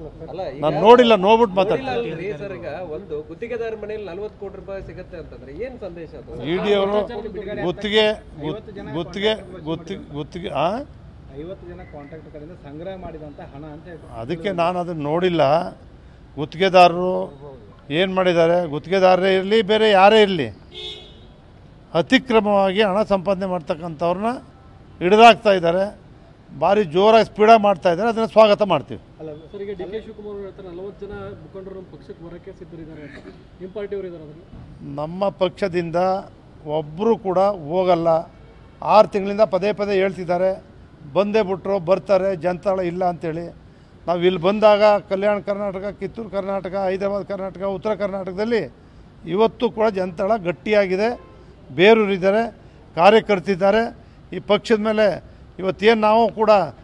ಅಲ್ಲ ಈಗ ನಾನು ನೋಡಿಲ್ಲ ನೋಡ್ಬಿಟ್ಟು ನೋಡಿಲ್ಲ ಮಾತಾಡ್ತೀನಿ ಅಲ್ರಿ ಸರ್ ಈಗ ಒಂದು ಗುತ್ತಿಗೆದಾರ ಮನೆಯಲ್ಲಿ ನಲ್ವತ್ತು ಕೋಟಿ ರೂಪಾಯಿ ಸಿಗತ್ತೆ ಅಂತಂದ್ರೆ ಏನ್ ಸಂದೇಶ ಅದು ಇ ಡಿ ಅವರು ಗುತ್ತಿಗೆ ಗುತ್- ಗುತ್ತಿಗೆ ಗುತ್ತಿಗೆ ಗುತ್ತಿಗೆ ಆ ಐವತ್ತು ಜನ ಕಾಂಟ್ರಾಕ್ಟರ್ಗಳಿಂದ ಸಂಗ್ರಹ ಮಾಡಿದಂಥ ಹಣ ಅಂತ ಹೇಳ್ತಾರೆ. ಅದಕ್ಕೆ ನಾನು ಅದನ್ನು ನೋಡಿಲ್ಲ ಗುತ್ತಿಗೆದಾರರು ಏನು ಮಾಡಿದ್ದಾರೆ ಗುತ್ತಿಗೆದಾರರೇ ಇರಲಿ ಬೇರೆ ಯಾರೇ ಇರಲಿ ಅತಿಕ್ರಮವಾಗಿ ಹಣ ಸಂಪಾದನೆ ಮಾಡ್ತಕ್ಕಂಥವ್ರನ್ನ ಹಿಡಿದಾಕ್ತಾ ಇದ್ದಾರೆ ಭಾರಿ ಜೋರಾಗಿ ಸ್ಪೀಡಾಗಿ ಮಾಡ್ತಾ ಇದ್ದಾರೆ ಅದನ್ನು ಸ್ವಾಗತ ಮಾಡ್ತೀವಿ ಅಲ್ಲ ಸರ್ ಈಗ ಡಿ ಕೆ ಶಿವಕುಮಾರ್ ಅವ್ರು ಹೇಳ್ತಾರೆ ನಲವತ್ತು ಜನ ಮುಖಂಡರು ನಮ್ಮ ಪಕ್ಷಕ್ಕೆ ಬರೋಕ್ಕೆ ಸಿದ್ಧರಿದ್ದಾರೆ ಅಂತ ನಿಮ್ಮ ಪಾರ್ಟಿಯವರು ಇದ್ದಾರೆ ಅದರಲ್ಲಿ ನಮ್ಮ ಪಕ್ಷದಿಂದ ಒಬ್ಬರು ಕೂಡ ಹೋಗಲ್ಲ ಆರು ತಿಂಗಳಿಂದ ಪದೇ ಪದೇ ಹೇಳ್ತಿದ್ದಾರೆ ಬಂದೇ ಬಿಟ್ರು ಬರ್ತಾರೆ ಜನತಾಳ ಇಲ್ಲ ಅಂತೇಳಿ ನಾವು ಇಲ್ಲಿ ಬಂದಾಗ ಕಲ್ಯಾಣ ಕರ್ನಾಟಕ ಕಿತ್ತೂರು ಕರ್ನಾಟಕ ಹೈದರಾಬಾದ್ ಕರ್ನಾಟಕ ಉತ್ತರ ಕರ್ನಾಟಕದಲ್ಲಿ ಇವತ್ತು ಕೂಡ ಜನತಾಳ ಗಟ್ಟಿಯಾಗಿದೆ ಬೇರೂರಿದ್ದಾರೆ ಕಾರ್ಯಕರ್ತಿದ್ದಾರೆ ಈ ಪಕ್ಷದ ಮೇಲೆ ಇವತ್ತೇನು ನಾವು ಕೂಡ